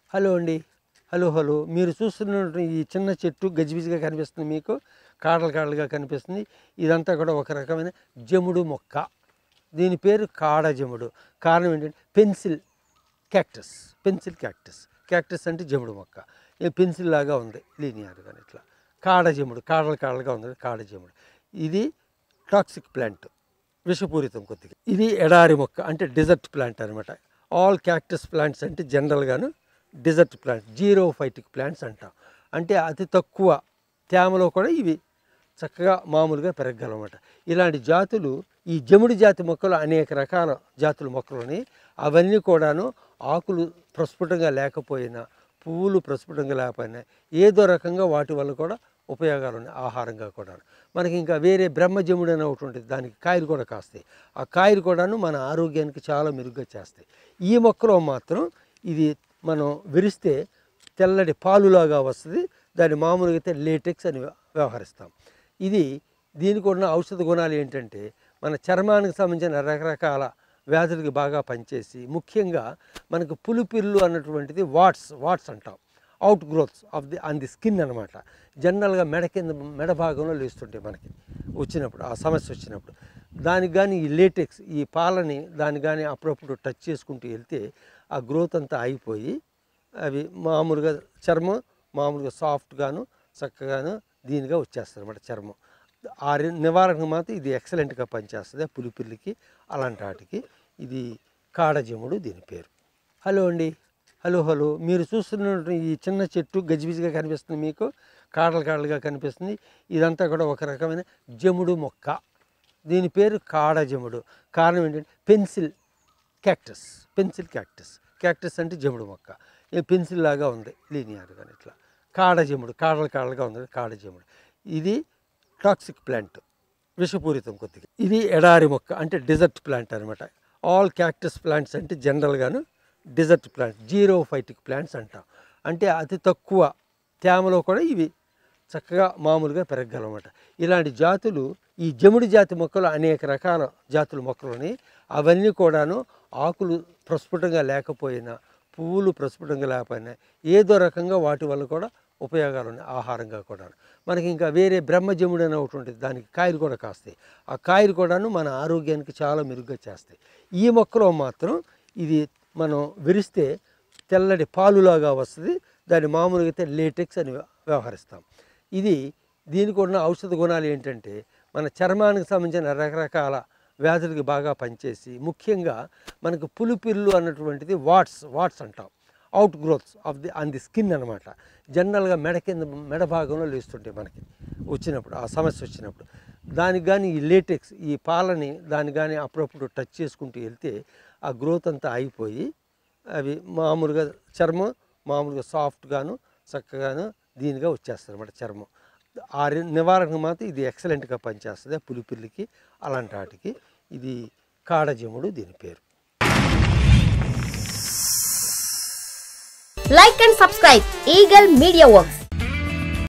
Hello అండి hello hello మీరు చూస్తున్నటువంటి ఈ చిన్న చెట్టు గజిబిజిగా కనిపిస్తుంది మీకు కాడలు కాడలుగా కనిపిస్తుంది ఇదంతా కూడా ఒక రకమైన జముడు మొక్క దీని పేరు కాడ జముడు కారణం ఏంటంటే pencil cactus pencil cactus cactus అంటే జముడు మొక్క ఈ పెన్సిల్ లాగా ఉంది లీనియర్గా ఇట్లా కాడ జముడు కాడలు కాడలుగా ఉంది కాడ జముడు ఇది టాక్సిక్ ప్లాంట్ విషపూరితం కొద్దిగా ఇది ఎడారి మొక్క అంటే డిజర్ట్ ప్లాంట్ అనమాట ఆల్ క్యాక్టస్ ప్లాంట్స్ అంటే జనరల్గాను desert plant xerophytic plants అంటాం అంటే అతి తక్కువ తేమలో కూడా ఇవి చక్కగా మామూలుగా పెరగలన్నమాట ఇలాంటి జాతులు ఈ జముడి జాతి మొక్కలు అనేక రకాల జాతుల మొక్కలని అవన్నీ కూడాను ఆకులు ప్రస్ఫుటంగా లేకపోయినా పువ్వులు ప్రస్ఫుటంగా లేకపోయినా ఏదో రకంగా వాటి వల్ల కూడా ఉపయోగాలు ఉన్నాయి ఆహారంగా కూడా మనకి ఇంకా వేరే బ్రహ్మజముడు అని ఒకటి ఉంటుంది దానికి కాయలు కూడా కాస్తాయి ఆ కాయలు కూడాను మన ఆరోగ్యానికి చాలా మెరుగ్గా చేస్తాయి ఈ మొక్కలో మాత్రం ఇది మనం విరిస్తే తెల్లటి పాలులాగా వస్తుంది దాన్ని మామూలుగా అయితే లేటెక్స్ అని వ్యవహరిస్తాం ఇది దీనికి ఉన్న ఔషధ గుణాలు ఏంటంటే మన చర్మానికి సంబంధించిన రకరకాల వ్యాధులకి బాగా పనిచేసి ముఖ్యంగా మనకు పులిపిల్లు అన్నటువంటిది వాట్స్ వాట్స్ అంటాం out growths of the on the skin అనమాట జనరల్గా మెడ కింద మెడ భాగంలో లేస్తుంటాయి మనకి వచ్చినప్పుడు ఆ సమస్య వచ్చినప్పుడు దానికి కానీ ఈ లేటెక్స్ ఈ పాలని దానికి కానీ అప్పుడప్పుడు టచ్ చేసుకుంటూ వెళ్తే ఆ గ్రోత్ అంతా అయిపోయి అవి మామూలుగా చర్మం మామూలుగా సాఫ్ట్గాను చక్కగాను దీనిగా వచ్చేస్తుంది అనమాట చర్మం ఆ రె- నివారణకు మాత్రం ఇది ఎక్సలెంట్గా పనిచేస్తుంది ఆ పులిపిల్లికి అలాంటి వాటికి ఇది కాడజముడు దీని పేరు హలో అండి హలో హలో మీరు చూస్తున్నటువంటి ఈ చిన్న చెట్టు గజిబిజిగా కనిపిస్తుంది మీకు కాడలు కాడలుగా కనిపిస్తుంది ఇదంతా కూడా ఒక రకమైన జముడు మొక్క దీని పేరు కాడజముడు కారణం ఏంటంటే pencil cactus pencil cactus cactus అంటే జముడు మొక్క ఈ పెన్సిల్ లాగా ఉంది లీనియర్గా ఇట్లా కాడజముడు కాడలు కాడలుగా ఉంది కాడజముడు ఇది టాక్సిక్ ప్లాంట్ విషపూరితం కొద్దిగా ఇది ఎడారి మొక్క అంటే డిజర్ట్ ప్లాంట్ అనమాట ఆల్ క్యాక్టస్ ప్లాంట్స్ అంటే జనరల్గాను desert plant xerophytic plants అంటాం అంటే అతి తక్కువ తేమలో కూడా ఇవి చక్కగా మామూలుగా పెరగలన్నమాట ఇలాంటి జాతులు ఈ జముడి జాతి మొక్కలు అనేక రకాల జాతుల మొక్కలని అవన్నీ కూడాను ఆకులు ప్రస్ఫుటంగా లేకపోయినా పువ్వులు ప్రస్ఫుటంగా లేకపోయినా ఏదో రకంగా వాటి వల్ల కూడా ఉపయోగాలు ఉన్నాయి ఆహారంగా కూడా మనకి ఇంకా వేరే బ్రహ్మజముడు అని ఒకటి ఉంటుంది దానికి కాయలు కూడా కాస్తాయి ఆ కాయలు కూడాను మన ఆరోగ్యానికి చాలా మెరుగ్గా చేస్తాయి ఈ మొక్కలో మాత్రం ఇది మనం విరిస్తే తెల్లటి పాలులాగా వస్తుంది దాన్ని మామూలుగా అయితే లేటెక్స్ అని వ్యవహరిస్తాం ఇది దీనికి ఉన్న ఔషధ గుణాలు ఏంటంటే మన చర్మానికి సంబంధించిన రకరకాల వ్యాధులకి బాగా పనిచేసి ముఖ్యంగా మనకు పులిపిల్లు అన్నటువంటిది వాట్స్ వాట్స్ అంటాం out growths of the on the skin అనమాట జనరల్గా మెడ కింద మెడ భాగంలో లేస్తుంటాయి మనకి వచ్చినప్పుడు ఆ సమస్య వచ్చినప్పుడు దానికి కానీ ఈ లేటెక్స్ ఈ పాలని దానికి కానీ అప్పుడప్పుడు టచ్ చేసుకుంటూ వెళ్తే ఆ గ్రోత్ అంతా అయిపోయి అవి మామూలుగా చర్మం మామూలుగా సాఫ్ట్గాను చక్కగాను దీనిగా వచ్చేస్తుంది అనమాట చర్మం ఆ రె- నివారణకు మాత్రం ఇది ఎక్సలెంట్గా పనిచేస్తుంది ఆ పులిపిల్లికి అలాంటి వాటికి ఇది కాడజముడు దీని పేరు Like and subscribe Eagle Media Works.